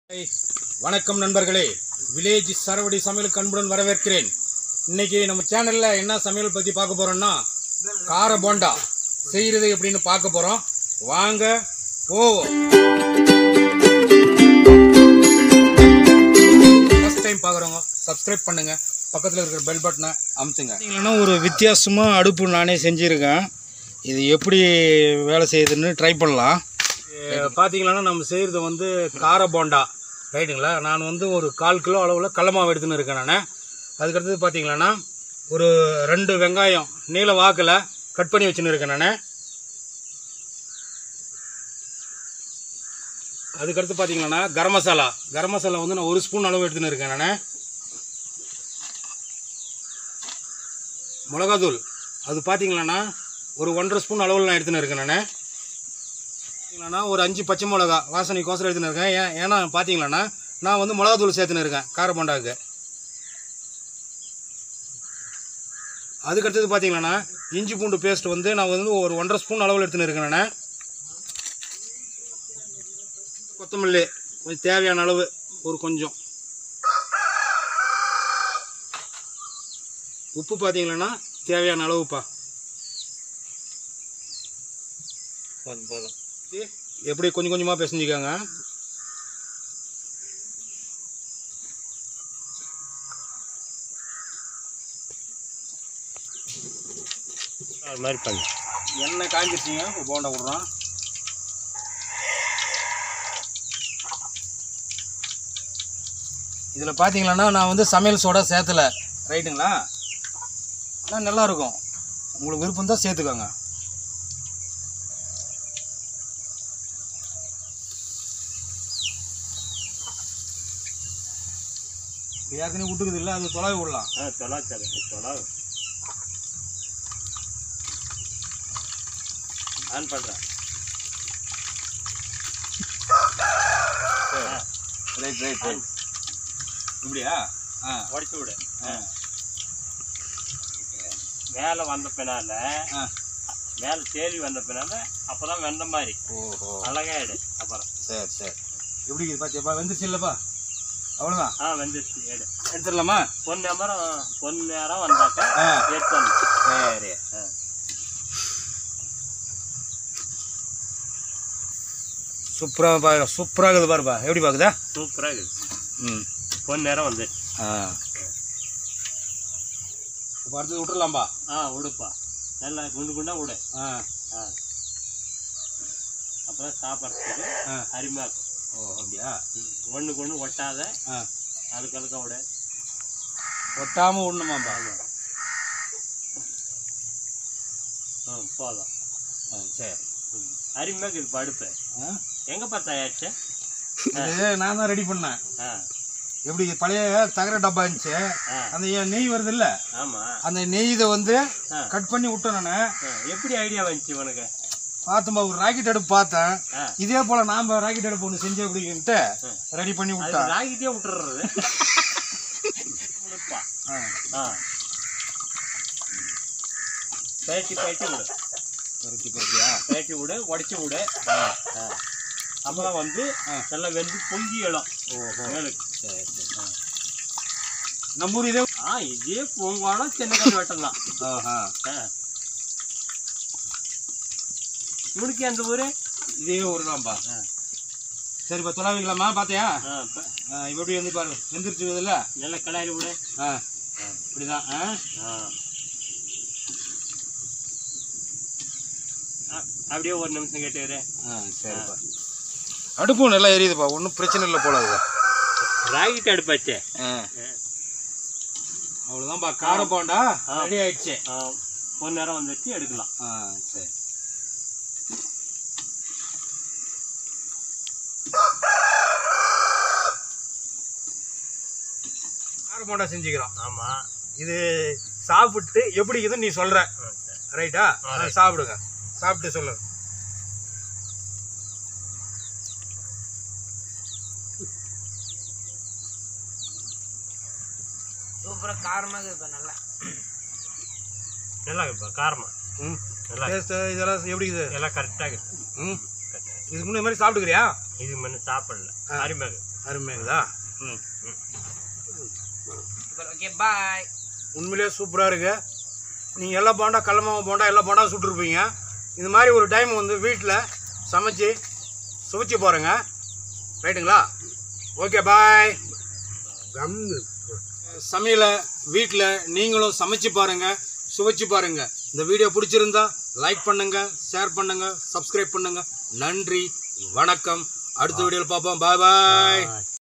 Hi, வணக்கம் நண்பர்களே village சரவடி சமையலுக்கு அன்புடன் வரவேற்கிறேன் இன்னைக்கு நம்ம சேனல்ல என்ன சமையல் பத்தி பார்க்க போறோம்னா கார போண்டா செய்யறது எப்படின்னு பார்க்க போறோம் வாங்க போவோம் ஃபர்ஸ்ட் டைம் பார்க்குறவங்க சப்ஸ்கிரைப் பண்ணுங்க பக்கத்தில் இருக்கிற பெல் பட்டனை அமுத்துங்க பார்த்தீங்கன்னா ஒரு வித்தியாசமாக அடுப்பு நானே செஞ்சுருக்கேன் இது எப்படி வேலை செய்யுதுன்னு ட்ரை பண்ணலாம் பார்த்தீங்கன்னா நம்ம செய்கிறது வந்து கார போண்டா ரைட்டுங்களா நான் வந்து ஒரு கால் கிலோ அளவில் கடல மாவு எடுத்துன்னு இருக்கேன் நான் அதுக்கடுத்தது பார்த்தீங்கன்னா ஒரு ரெண்டு வெங்காயம் நீல வாக்கில் கட் பண்ணி வச்சுன்னு இருக்கேன் நான் அதுக்கடுத்து பார்த்தீங்கன்னா கரம் மசாலா கரம் மசாலா வந்து நான் ஒரு ஸ்பூன் அளவு எடுத்துன்னு இருக்கேன் நான் மிளகாத்தூள் அது பார்த்தீங்கன்னா ஒரு ஒன்றரை ஸ்பூன் அளவில் நான் எடுத்துன்னு இருக்கேன் நான் பார்த்தீங்கன்னா ஒரு அஞ்சு பச்சை மிளகா வாசனைக்கோசரம் எடுத்துன்னு இருக்கேன் ஏன் ஏன்னா பார்த்தீங்கன்னா நான் வந்து மிளகாத்தூள் சேர்த்துன்னு இருக்கேன் கார போண்டாவுக்கு அதுக்கடுத்தது பார்த்தீங்கன்னா இஞ்சி பூண்டு பேஸ்ட் வந்து நான் வந்து ஒரு ஒன்றரை ஸ்பூன் அளவில் எடுத்துன்னு இருக்கேன் நான் கொத்தமல்லி கொஞ்சம் தேவையான அளவு ஒரு கொஞ்சம் உப்பு பார்த்தீங்கன்னா தேவையான அளவுப்பா எப்படி கொஞ்சம் கொஞ்சமாக பிசைஞ்சிக்கோங்க அது மாதிரி பண்ணு எண்ணெய் காஞ்சிருச்சிங்க இப்போ போண்டா விட்றோம் இதில் பார்த்தீங்கன்னா நான் வந்து சமையல் சோடா சேர்த்தல ரைட்டுங்களா ஆனால் நல்லா இருக்கும் உங்களுக்கு விருப்பம் தான் சேர்த்துக்கோங்க ஏற்கனவே விட்டுக்குது இல்லை அது தொலைவி விடலாம் ஆ தொலா தலை தொலா ஆன் பண்ணுறேன் ரைட் ரைட் ரைட் இப்படியா ஆ உடச்சி விடு ஆ மேலே வந்த பின்னால ஆ மேலே தேலி வந்த பின்னால அப்போ தான் வெந்த மாதிரி ஓஹோ அழகாயிடு அப்புறம் சரி சரி எப்படி இருக்குது பாத்தியாப்பா வெந்துருச்சு இல்லைப்பா அவ்வளோதான் ஆ வந்துருச்சு எடு எடுத்துடலாமா பொன் நேரம் பொன் நேரம் வந்தாக்க ஆ எடுத்து சரி ஆ சூப்பராக பா சூப்பராக இருக்குது பாருப்பா எப்படி பார்க்குதா சூப்பராக இருக்குது ம் பொன் நேரம் வந்துருச்சு ஆ இப்போ அடுத்தது விட்டுறலாம்பா ஆ விடுப்பா நல்லா குண்டு குண்டா விடு ஆ ஆ அப்புறம் சாப்பிட்றதுக்கு ஆ அருமையாக இருக்கும் ஓ அப்படியா ஒன்றுக்கு ஒன்று ஒட்டாத ஆ அதுக்கழுக்க விடு ஒட்டாமல் விடணுமாப்பா ஆ போதும் ஆ சரி ம். அருமையாக இருக்குது படுப்பு ஆ எங்கப்பா தயாரிச்ச இது நான் தான் ரெடி பண்ணேன் ஆ எப்படி பழைய தகர டப்பா இருந்துச்சு ஆ அந்த ஏன் நெய் வருது இல்லை ஆமாம் அந்த நெய் இதை வந்து ஆ கட் பண்ணி விட்டேன் நான் ஆ, எப்படி ஐடியா வந்துச்சு உனக்கு பார்த்தோம்பா ஒரு ராக்கெட் அடுப்பு பார்த்தேன் ஆ இதே போல நாம ராக்கெட் அடுப்பு ஒன்று செஞ்சு அப்படின்ட்டு ஆ. ரெடி பண்ணி அது விட்டேன் ராகிட்டே விட்டுறது விடுப்பா. ஆ. ஆ பேட்டி பேட்டி விடு கரெக்ட் கரெக்டியா பேட்டி விடு உடச்சி விடு ஆ அப்புறம் வந்து ஆ. நல்லா வெந்து பொங்கி இடம் ஓஹோ மேலுக்கு சரி சரி நம்ம ஊர் இதே ஆ இதே பொங்காலம் சின்ன கல் வெட்டம் தான் ஆஹா ஆ இவனுக்கு எந்த ஊரு இதே ஊர் தான்ப்பா ஆ. சரிப்பா தொலைவிக்கலாமா பார்த்தியா ஆ, ப- ஆ, இப்ப எப்படி வந்து பாரு வெந்துருச்சு இதில் நல்லா கிளாரி விடு ஆ இப்படிதான் ஆ ஆ ஆ, அப்படியே ஒரு நிமிஷம் கேட்டுக்கிறேன் ஆ சரிப்பா அடுப்பும் நல்லா எரியுதுப்பா ஒன்றும் பிரச்சனை இல்லை போல அது ராக்கெட் அடுப்பாச்சே ஆ அவ்வளோதான்ப்பா கார போண்டா ரெடி ஆயிடுச்சு ஒரு நேரம் வந்துட்டு எடுக்கலாம் ஆ சரி கார போண்டா செஞ்சுக்கிறோம் ஆமாம் இது சாப்பிட்டு எப்படி இதுன்னு நீ சொல்ற ரைட்டா அதை சாப்பிடுங்க சாப்பிட்டு சொல்லு சூப்பராக காரமாக இருக்கும் நல்லா நல்லா இருக்குப்பா காரமா ம் நல்லா டேஸ்ட் இதெல்லாம் எப்படி இது எல்லாம் கரெக்டாக இருக்கு ம் இதுக்கு முன்னே மாதிரி சாப்பிட்டுக்கிறியா இது முன்ன சாப்பிடல ஆ. அருமையாக இருக்கு அருமையாகுதா ம் ஓகே பாய் உண்மையிலேயே சூப்பராக இருக்கு நீங்கள் எல்லா போண்டா கடல மாவு போண்டா எல்லா போண்டா சுட்டுருப்பீங்க இந்த மாதிரி ஒரு டைம் வந்து வீட்டில் சமைச்சு சுவைச்சு போகிறேங்க ரைட்டுங்களா ஓகே பாய் சமையலை வீட்டில் நீங்களும் சமைச்சு பாருங்க சுவைச்சு பாருங்க இந்த வீடியோ பிடிச்சிருந்தா லைக் பண்ணுங்க ஷேர் பண்ணுங்க சப்ஸ்கிரைப் பண்ணுங்க நன்றி வணக்கம் அடுத்த வீடியோவில் பார்ப்போம் பாய் பாய்